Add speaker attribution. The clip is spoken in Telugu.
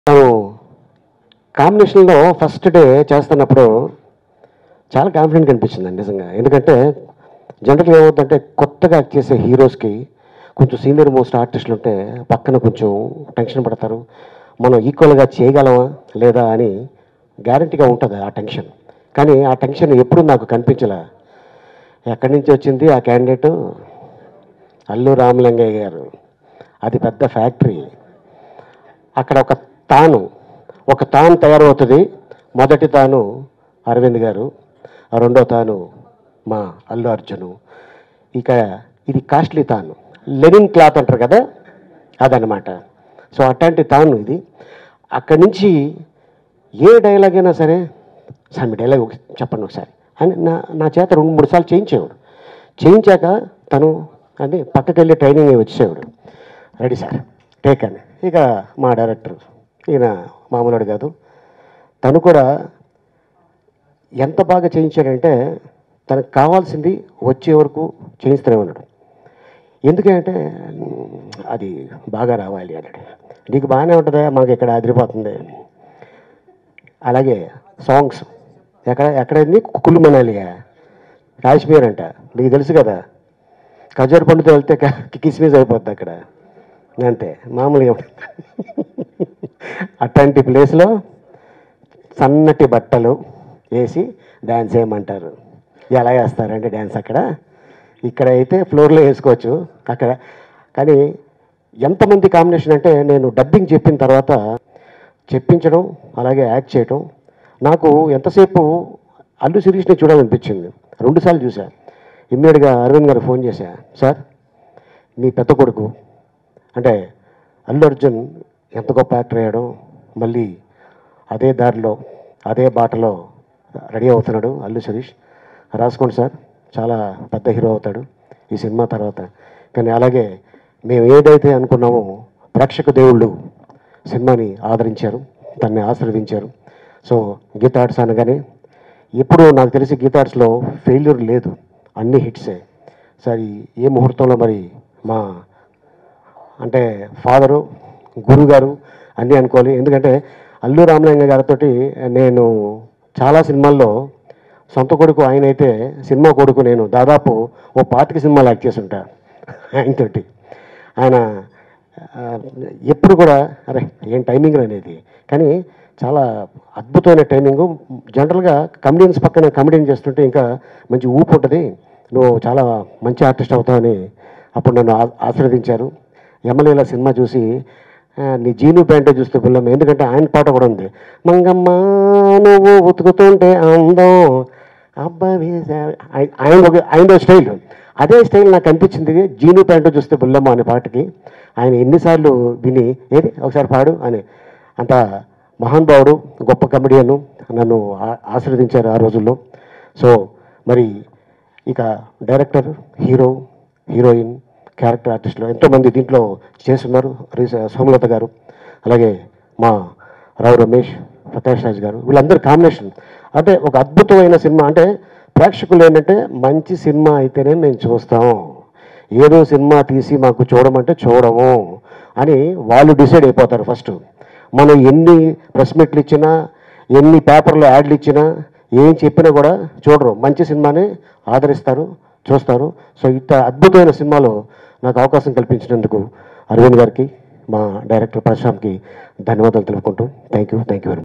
Speaker 1: నేను కాంబినేషన్లో ఫస్ట్ డే చేస్తున్నప్పుడు చాలా కాన్ఫిడెంట్ అనిపించింది నిజంగా ఎందుకంటే జనరల్గా ఏమవుతుందంటే కొత్తగా యాక్ట్ చేసే హీరోస్కి కొంచెం సీనియర్ మోస్ట్ ఆర్టిస్టులు ఉంటే పక్కన కొంచెం టెన్షన్ పడతారు మనం ఈక్వల్గా చేయగలమా లేదా అని గ్యారంటీగా ఉంటుంది ఆ టెన్షన్ కానీ ఆ టెన్షన్ ఎప్పుడు నాకు కనిపించలే ఎక్కడి నుంచి వచ్చింది ఆ క్యాండిడేట్ అల్లు రామలింగయ్య గారు అది పెద్ద ఫ్యాక్టరీ అక్కడ ఒక తాను ఒక తాను తయారవుతుంది మొదటి తాను అరవింద్ గారు ఆ రెండో తాను మా అల్లు అర్జును ఇక ఇది కాస్ట్లీ తాను లెనిన్ క్లాత్ అంటారు కదా అదనమాట సో అట్లాంటి తాను ఇది అక్కడి నుంచి ఏ డైలాగ్ అయినా సరే సార్ మీ డైలాగ్ ఒక- చెప్పండి ఒకసారి అని నా నా చేత రెండు మూడు సార్లు చేయించేవాడు చేయించాక తను అంటే పక్కకి వెళ్ళి ట్రైనింగ్ వచ్చేవాడు రెడీ సార్ టేక్ అని ఇక మా డైరెక్టర్ ఈయన మామూలుడు కాదు తను కూడా ఎంత బాగా చేయించాడంటే తనకు కావాల్సింది వచ్చే వరకు చేయిస్తూనే ఉన్నాడు ఎందుకంటే అది బాగా రావాలి అన్నాడు నీకు బాగానే ఉంటుందా మాకు ఇక్కడ అదిరిపోతుంది అలాగే సాంగ్స్ ఎక్కడ ఎక్కడైంది కుక్కులు మనాలియా కాశ్మీర్ అంట నీకు తెలుసు కదా ఖజూర్ పండుతో వెళ్తే క- కిస్మిస్ అయిపోద్ది అక్కడ అంతే మామూలుగా ఉంటుంది. అట్లాంటి ప్లేస్లో సన్నటి బట్టలు వేసి డ్యాన్స్ వేయమంటారు ఎలా వేస్తారంటే డ్యాన్స్ అక్కడ ఇక్కడ అయితే ఫ్లోర్లో వేసుకోవచ్చు అక్కడ కానీ ఎంతమంది కాంబినేషన్ అంటే నేను డబ్బింగ్ చెప్పిన తర్వాత చెప్పించడం అలాగే యాక్ట్ చేయడం నాకు ఎంతసేపు అల్లు శిరీష్ని చూడాలనిపించింది రెండుసార్లు చూసా ఇమ్మీడియట్గా అరవింద్ గారు ఫోన్ చేశా సార్ మీ పెద్ద కొడుకు అంటే అల్లు అర్జున్ ఎంత గొప్ప యాక్టర్ అయ్యాడో మళ్ళీ అదే దారిలో అదే బాటలో రెడీ అవుతున్నాడు అల్లు శిరీష్ రాసుకోండి సార్ చాలా పెద్ద హీరో అవుతాడు ఈ సినిమా తర్వాత కానీ అలాగే మేము ఏదైతే అనుకున్నామో ప్రేక్షక దేవుళ్ళు సినిమాని ఆదరించారు దాన్ని ఆశీర్వదించారు సో గీతా ఆర్ట్స్ అనగానే ఎప్పుడు నాకు తెలిసి గీతా ఆర్ట్స్లో ఫెయిల్యూర్ లేదు అన్ని హిట్సే సరే ఏ ముహూర్తంలో మరి మా అంటే ఫాదరు గురుగారు అన్నీ అనుకోవాలి ఎందుకంటే అల్లు రామలింగ గారితో నేను చాలా సినిమాల్లో సొంత కొడుకు ఆయన అయితే సినిమా కొడుకు నేను దాదాపు ఓ పాతిక సినిమాలు యాక్ట్ చేసి ఉంటా ఆయనతోటి ఆయన ఆ, ఎప్పుడు కూడా అరే ఏం టైమింగ్ అనేది కానీ చాలా అద్భుతమైన టైమింగు జనరల్గా కమెడియన్స్ పక్కన కమెడియన్ చేస్తుంటే ఇంకా మంచి ఊపు ఉంటుంది నువ్వు చాలా మంచి ఆర్టిస్ట్ అవుతావని అప్పుడు నన్ను ఆ- ఆశీర్వదించారు ఎమ్మెల్యేల సినిమా చూసి ఆ, నీ జీను ప్యాంటే చూస్తే పిల్లమ్మ ఎందుకంటే ఆయన పాట కూడా ఉంది మంగమ్మ నువ్వు ఉతుకుతుంటే అందం అబ్బాయి ఆయన ఒక ఆయన స్టైల్ అదే స్టైల్ నాకు అనిపించింది జీను ప్యాంటు చూస్తే బుల్లమ్మ అనే పాటకి ఆయన ఎన్నిసార్లు విని ఏది ఒకసారి పాడు అని అంత మహానుభావుడు గొప్ప కమెడియన్ నన్ను ఆ- ఆశీర్వదించారు ఆ రోజుల్లో సో మరి ఇక డైరెక్టర్ హీరో హీరోయిన్ క్యారెక్టర్ ఆర్టిస్టులు ఎంతోమంది దీంట్లో చేస్తున్నారు రీస- సోమలత గారు అలాగే మా రావు రమేష్ ప్రకాష్ రాజ్ గారు వీళ్ళందరూ కాంబినేషన్ అంటే ఒక అద్భుతమైన సినిమా అంటే ప్రేక్షకులు ఏంటంటే మంచి సినిమా అయితేనే మేము చూస్తాం ఏదో సినిమా తీసి మాకు చూడమంటే చూడము అని వాళ్ళు డిసైడ్ అయిపోతారు ఫస్ట్ మనం ఎన్ని ప్రెస్ మీట్లు ఇచ్చినా ఎన్ని పేపర్లో యాడ్లు ఇచ్చినా ఏం చెప్పినా కూడా చూడరు మంచి సినిమాని ఆదరిస్తారు చూస్తారు సో ఇంత అద్భుతమైన సినిమాలో నాకు అవకాశం కల్పించినందుకు అరవింద్ గారికి మా డైరెక్టర్ ప్రశాంత్కి ధన్యవాదాలు తెలుపుకుంటూ thank you thank you very much